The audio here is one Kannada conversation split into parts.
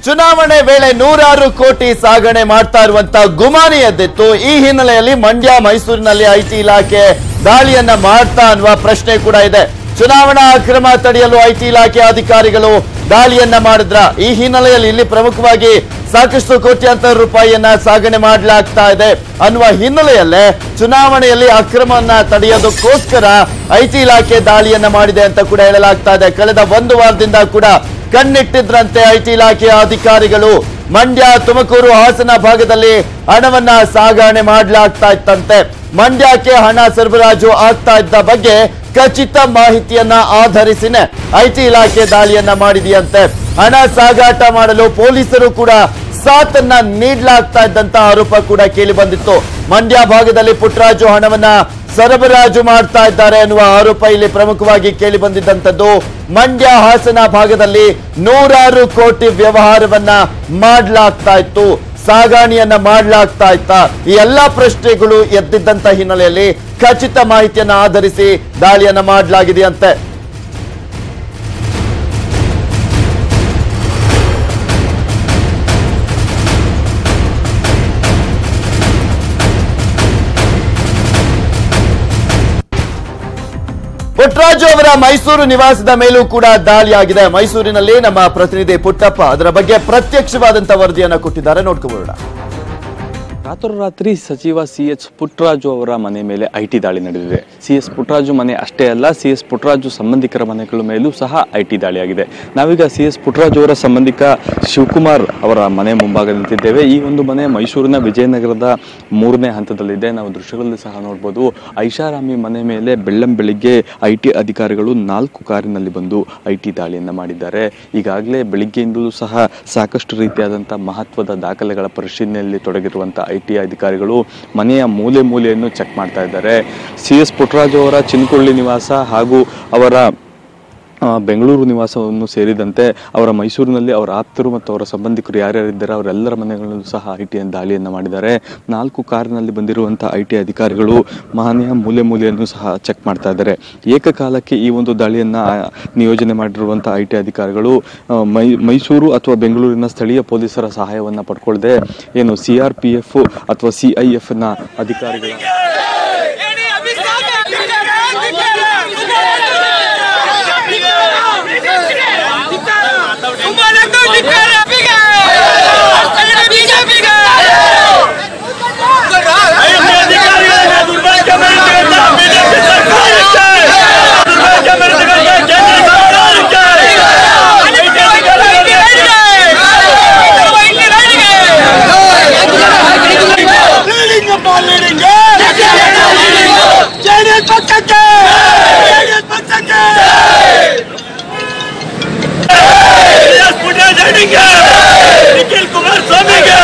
ಚುನಾವಣೆ ವೇಳೆ ನೂರಾರು ಕೋಟಿ ಸಾಗಣೆ ಮಾಡ್ತಾ ಇರುವಂತ ಗುಮಾನಿ ಎದ್ದಿತ್ತು ಈ ಹಿನ್ನೆಲೆಯಲ್ಲಿ ಮಂಡ್ಯ ಮೈಸೂರಿನಲ್ಲಿ ಐಟಿ ಇಲಾಖೆ ದಾಳಿಯನ್ನ ಮಾಡ್ತಾ ಅನ್ನುವ ಪ್ರಶ್ನೆ ಕೂಡ ಇದೆ ಚುನಾವಣಾ ಅಕ್ರಮ ತಡೆಯಲು ಐಟಿ ಇಲಾಖೆ ಅಧಿಕಾರಿಗಳು ದಾಳಿಯನ್ನ ಮಾಡಿದ್ರ ಈ ಹಿನ್ನೆಲೆಯಲ್ಲಿ ಇಲ್ಲಿ ಪ್ರಮುಖವಾಗಿ ಸಾಕಷ್ಟು ಕೋಟ್ಯಾಂತರ ರೂಪಾಯಿಯನ್ನ ಸಾಗಣೆ ಮಾಡಲಾಗ್ತಾ ಇದೆ ಅನ್ನುವ ಹಿನ್ನೆಲೆಯಲ್ಲೇ ಚುನಾವಣೆಯಲ್ಲಿ ಅಕ್ರಮವನ್ನ ತಡೆಯೋದಕ್ಕೋಸ್ಕರ ಐಟಿ ಇಲಾಖೆ ದಾಳಿಯನ್ನ ಮಾಡಿದೆ ಅಂತ ಕೂಡ ಹೇಳಲಾಗ್ತಾ ಇದೆ ಕಳೆದ ಒಂದು ವಾರದಿಂದ ಕೂಡ ಕಣ್ಣಿಟ್ಟಿದ್ರಂತೆ ಐಟಿ ಇಲಾಖೆಯ ಅಧಿಕಾರಿಗಳು ಮಂಡ್ಯ ತುಮಕೂರು ಹಾಸನ ಭಾಗದಲ್ಲಿ ಹಣವನ್ನ ಸಾಗಣೆ ಮಾಡಲಾಗ್ತಾ ಇತ್ತಂತೆ ಮಂಡ್ಯಕ್ಕೆ ಹಣ ಸರಬರಾಜು ಆಗ್ತಾ ಇದ್ದ ಬಗ್ಗೆ ಖಚಿತ ಮಾಹಿತಿಯನ್ನ ಆಧರಿಸಿನೇ ಐಟಿ ಇಲಾಖೆ ದಾಳಿಯನ್ನ ಮಾಡಿದೆಯಂತೆ ಹಣ ಸಾಗಾಟ ಮಾಡಲು ಪೊಲೀಸರು ಕೂಡ ಸಾಥನ್ನ ನೀಡಲಾಗ್ತಾ ಇದ್ದಂತ ಆರೋಪ ಕೂಡ ಕೇಳಿ ಬಂದಿತ್ತು ಮಂಡ್ಯ ಭಾಗದಲ್ಲಿ ಪುಟ್ಟರಾಜು ಹಣವನ್ನ ಸರಬರಾಜು ಮಾಡ್ತಾ ಇದ್ದಾರೆ ಅನ್ನುವ ಆರೋಪ ಇಲ್ಲಿ ಪ್ರಮುಖವಾಗಿ ಕೇಳಿ ಬಂದಿದ್ದಂಥದ್ದು ಮಂಡ್ಯ ಹಾಸನ ಭಾಗದಲ್ಲಿ ನೂರಾರು ಕೋಟಿ ವ್ಯವಹಾರವನ್ನ ಮಾಡಲಾಗ್ತಾ ಇತ್ತು ಸಾಗಾಣಿಯನ್ನ ಮಾಡಲಾಗ್ತಾ ಇತ್ತಾ ಈ ಎಲ್ಲಾ ಪ್ರಶ್ನೆಗಳು ಎದ್ದಿದ್ದಂತ ಹಿನ್ನೆಲೆಯಲ್ಲಿ ಖಚಿತ ಮಾಹಿತಿಯನ್ನ ಆಧರಿಸಿ ದಾಳಿಯನ್ನ ಮಾಡಲಾಗಿದೆಯಂತೆ ಪುಟ್ಟರಾಜು ಅವರ ಮೈಸೂರು ನಿವಾಸದ ಮೇಲೂ ಕೂಡ ದಾಳಿಯಾಗಿದೆ ಮೈಸೂರಿನಲ್ಲಿ ನಮ್ಮ ಪ್ರತಿನಿಧಿ ಪುಟ್ಟಪ್ಪ ಅದರ ಬಗ್ಗೆ ಪ್ರತ್ಯಕ್ಷವಾದಂತ ವರದಿಯನ್ನ ಕೊಟ್ಟಿದ್ದಾರೆ ನೋಡ್ಕೊಬೋಣ ರಾತ್ರೋರಾತ್ರಿ ಸಚಿವ ಸಿ ಎಚ್ ಪುಟ್ಟರಾಜು ಅವರ ಮನೆ ಮೇಲೆ ಐ ಟಿ ದಾಳಿ ನಡೆದಿದೆ ಸಿ ಎಸ್ ಪುಟ್ಟರಾಜು ಮನೆ ಅಷ್ಟೇ ಅಲ್ಲ ಸಿ ಎಸ್ ಪುಟ್ಟರಾಜು ಸಂಬಂಧಿಕರ ಮನೆಗಳ ಮೇಲೂ ಸಹ ಐ ಟಿ ದಾಳಿಯಾಗಿದೆ ನಾವೀಗ ಸಿ ಎಸ್ ಪುಟ್ಟರಾಜು ಅವರ ಸಂಬಂಧಿಕ ಶಿವಕುಮಾರ್ ಅವರ ಮನೆ ಮುಂಭಾಗ ನಿಂತಿದ್ದೇವೆ ಈ ಒಂದು ಮನೆ ಮೈಸೂರಿನ ವಿಜಯನಗರದ ಮೂರನೇ ಹಂತದಲ್ಲಿದೆ ನಾವು ದೃಶ್ಯಗಳಲ್ಲಿ ಸಹ ನೋಡ್ಬೋದು ಐಷಾರಾಮಿ ಮನೆ ಮೇಲೆ ಬೆಳ್ಳಂ ಬೆಳಿಗ್ಗೆ ಐ ಟಿ ಅಧಿಕಾರಿಗಳು ನಾಲ್ಕು ಕಾರಿನಲ್ಲಿ ಬಂದು ಐ ಟಿ ದಾಳಿಯನ್ನು ಮಾಡಿದ್ದಾರೆ ಈಗಾಗಲೇ ಬೆಳಿಗ್ಗೆಯಿಂದಲೂ ಸಹ ಸಾಕಷ್ಟು ರೀತಿಯಾದಂಥ ಮಹತ್ವದ ದಾಖಲೆಗಳ ಪರಿಶೀಲನೆಯಲ್ಲಿ ತೊಡಗಿರುವಂಥ ಐ ಟಿ ಅಧಿಕಾರಿಗಳು ಮನೆಯ ಮೂಲೆ ಮೂಲೆಯನ್ನು ಚೆಕ್ ಮಾಡ್ತಾ ಇದ್ದಾರೆ ಸಿ ಎಸ್ ಪುಟ್ಟರಾಜು ಅವರ ಚಿನ್ಕೊಳ್ಳಿ ನಿವಾಸ ಹಾಗೂ ಅವರ ಆ, ಬೆಂಗಳೂರು ನಿವಾಸವನ್ನು ಸೇರಿದಂತೆ ಅವರ ಮೈಸೂರಿನಲ್ಲಿ ಅವರ ಆಪ್ತರು ಮತ್ತು ಅವರ ಸಂಬಂಧಿಕರು ಯಾರ್ಯಾರಿದ್ದಾರೆ ಅವರೆಲ್ಲರ ಮನೆಗಳಲ್ಲೂ ಸಹ ಐ ಟಿ ದಾಳಿಯನ್ನು ಮಾಡಿದ್ದಾರೆ ನಾಲ್ಕು ಕಾರಿನಲ್ಲಿ ಬಂದಿರುವಂಥ ಐ ಟಿ ಅಧಿಕಾರಿಗಳು ಮನೆಯ ಮೂಲೆ ಮೂಲೆಯನ್ನು ಸಹ ಚೆಕ್ ಮಾಡ್ತಾ ಇದ್ದಾರೆ ಏಕಕಾಲಕ್ಕೆ ಈ ಒಂದು ದಾಳಿಯನ್ನು ನಿಯೋಜನೆ ಮಾಡಿರುವಂಥ ಐ ಟಿ ಅಧಿಕಾರಿಗಳು ಆ, ಮೈ ಮೈಸೂರು ಅಥವಾ ಬೆಂಗಳೂರಿನ ಸ್ಥಳೀಯ ಪೊಲೀಸರ ಸಹಾಯವನ್ನು ಪಡ್ಕೊಳ್ಳದೆ ಏನು ಸಿ ಆರ್ ಪಿ ಎಫ್ ಅಥವಾ ಸಿ ಐ ಎಫ್ನ ಅಧಿಕಾರಿಗಳ ಏನಿ ಅಭಿಷೇಕ ಕುಮಾರಣ್ಣ ಧಿಕ್ಕಾರ ಬಿಗೆ ಬಿಜೆಪಿಗೆ ಜೆಡಿಎಸ್ ಪಕ್ಷಕ್ಕೆ ಜೆಡಿಎಸ್ ಪಕ್ಷಕ್ಕೆ ನಿಖಿಲ್ ಕುಮಾರಸ್ವಾಮಿಗೆ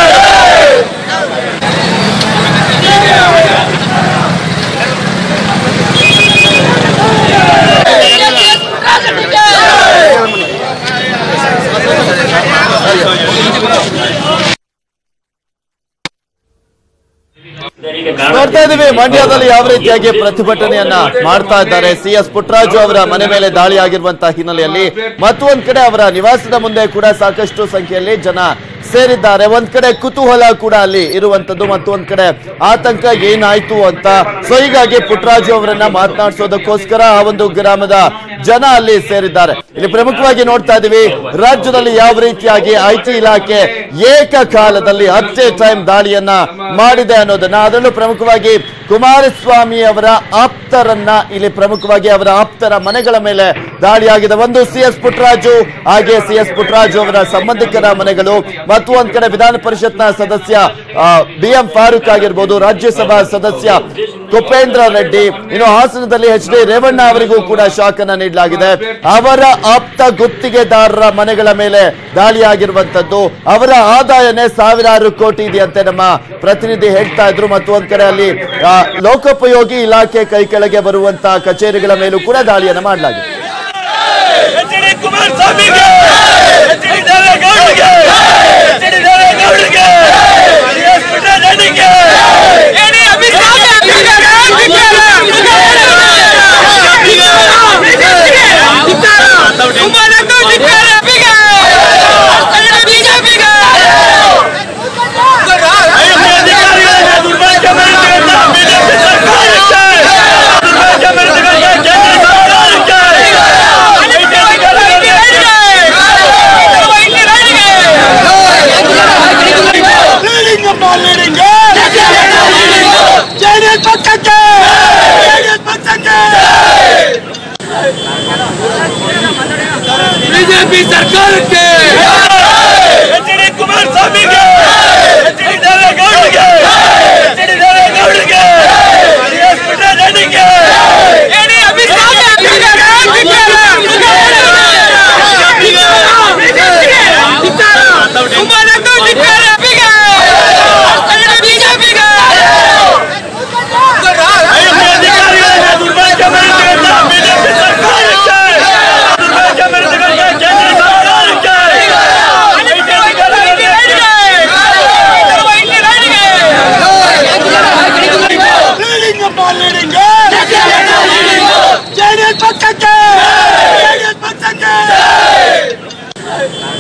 ನೋಡ್ತಾ ಇದೀವಿ ಮಂಡ್ಯದಲ್ಲಿ ಯಾವ ರೀತಿಯಾಗಿ ಪ್ರತಿಭಟನೆಯನ್ನ ಮಾಡ್ತಾ ಇದ್ದಾರೆ ಸಿ ಎಸ್ ಪುಟ್ಟರಾಜು ಅವರ ಮನೆ ಮೇಲೆ ದಾಳಿ ಆಗಿರುವಂತಹ ಹಿನ್ನೆಲೆಯಲ್ಲಿ ಮತ್ತೊಂದ್ ಕಡೆ ಅವರ ನಿವಾಸದ ಮುಂದೆ ಕೂಡ ಸಾಕಷ್ಟು ಸಂಖ್ಯೆಯಲ್ಲಿ ಜನ ಸೇರಿದ್ದಾರೆ ಒಂದ್ ಕಡೆ ಕುತೂಹಲ ಕೂಡ ಅಲ್ಲಿ ಇರುವಂತದ್ದು ಮತ್ತೊಂದ್ ಕಡೆ ಆತಂಕ ಏನಾಯ್ತು ಅಂತ ಸೊ ಹೀಗಾಗಿ ಪುಟ್ಟರಾಜು ಅವರನ್ನ ಮಾತನಾಡಿಸೋದಕ್ಕೋಸ್ಕರ ಆ ಒಂದು ಗ್ರಾಮದ ಜನ ಅಲ್ಲಿ ಸೇರಿದ್ದಾರೆ ಇಲ್ಲಿ ಪ್ರಮುಖವಾಗಿ ನೋಡ್ತಾ ಇದೀವಿ ರಾಜ್ಯದಲ್ಲಿ ಯಾವ ರೀತಿಯಾಗಿ ಐ ಟಿ ಇಲಾಖೆ ಏಕಕಾಲದಲ್ಲಿ ಅಟ್ ಎ ಟೈಮ್ ದಾಳಿಯನ್ನ ಮಾಡಿದೆ ಅನ್ನೋದನ್ನ ಅದರಲ್ಲೂ ಪ್ರಮುಖವಾಗಿ ಕುಮಾರಸ್ವಾಮಿ ಅವರ ಆಪ್ತರನ್ನ ಇಲ್ಲಿ ಪ್ರಮುಖವಾಗಿ ಅವರ ಆಪ್ತರ ಮನೆಗಳ ಮೇಲೆ ದಾಳಿಯಾಗಿದೆ ಒಂದು ಸಿ ಎಸ್ ಪುಟ್ಟರಾಜು ಹಾಗೆ ಸಿ ಎಸ್ ಪುಟ್ಟರಾಜು ಅವರ ಸಂಬಂಧಿಕರ ಮನೆಗಳು ಮತ್ತು ಒಂದ್ ಕಡೆ ವಿಧಾನ ಪರಿಷತ್ನ ಸದಸ್ಯ ಬಿ ಎಂ ಫಾರೂಕ್ ಆಗಿರ್ಬೋದು ರಾಜ್ಯಸಭಾ ಸದಸ್ಯ ಕುಪೇಂದ್ರ ರೆಡ್ಡಿ ಇನ್ನು ಹಾಸನದಲ್ಲಿ ಎಚ್ ಡಿ ರೇವಣ್ಣ ಅವರಿಗೂ ಕೂಡ ಶಾಕ್ ಅನ್ನ ನೀಡಲಾಗಿದೆ ಅವರ ಆಪ್ತ ಗುತ್ತಿಗೆದಾರರ ಮನೆಗಳ ಮೇಲೆ ದಾಳಿಯಾಗಿರುವಂತದ್ದು ಅವರ ಆದಾಯನೇ ಸಾವಿರಾರು ಕೋಟಿ ಇದೆಯಂತೆ ನಮ್ಮ ಪ್ರತಿನಿಧಿ ಹೇಳ್ತಾ ಇದ್ರು ಮತ್ತು ಒಂದ್ ಕಡೆ ಅಲ್ಲಿ ಆ, ಲೋಕೋಪಯೋಗಿ ಇಲಾಖೆ ಕೈ ಕೆಳಗೆ ಬರುವಂತಹ ಕಚೇರಿಗಳ ಮೇಲೂ ಕೂಡ ದಾಳಿಯನ್ನ ಮಾಡಲಾಗಿದೆ ಎಚ್ ಡಿ ಕುಮಾರಸ್ವಾಮಿಗೆ ಎಚ್ ಡಿ ದೇವೇಗೌಡರಿಗೆ ಎಚ್ ಡಿ ದೇವೇಗೌಡರಿಗೆ ಎಸ್ ಪುಟ್ಟರಾಜನಿಗೆ ಏನಿ ಅಭಿಷೇಕ ಕುಮಾರಣ್ಣ ಧಿಕ್ಕಾರ ಬಿಗೆ ಬಿಜೆಪಿಗೆ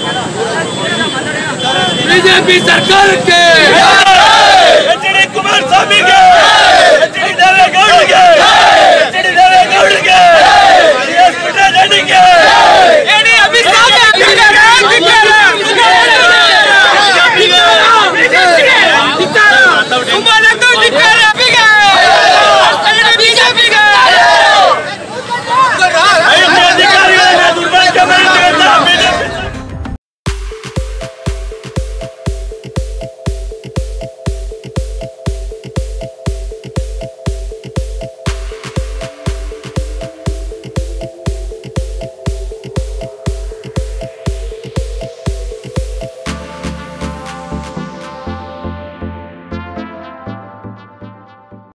ಬಿಜೆಪಿ ಸರ್ಕಾರಕ್ಕೆ ಎಚ್ ಡಿ ಕುಮಾರಸ್ವಾಮಿಗೆ ಎಚ್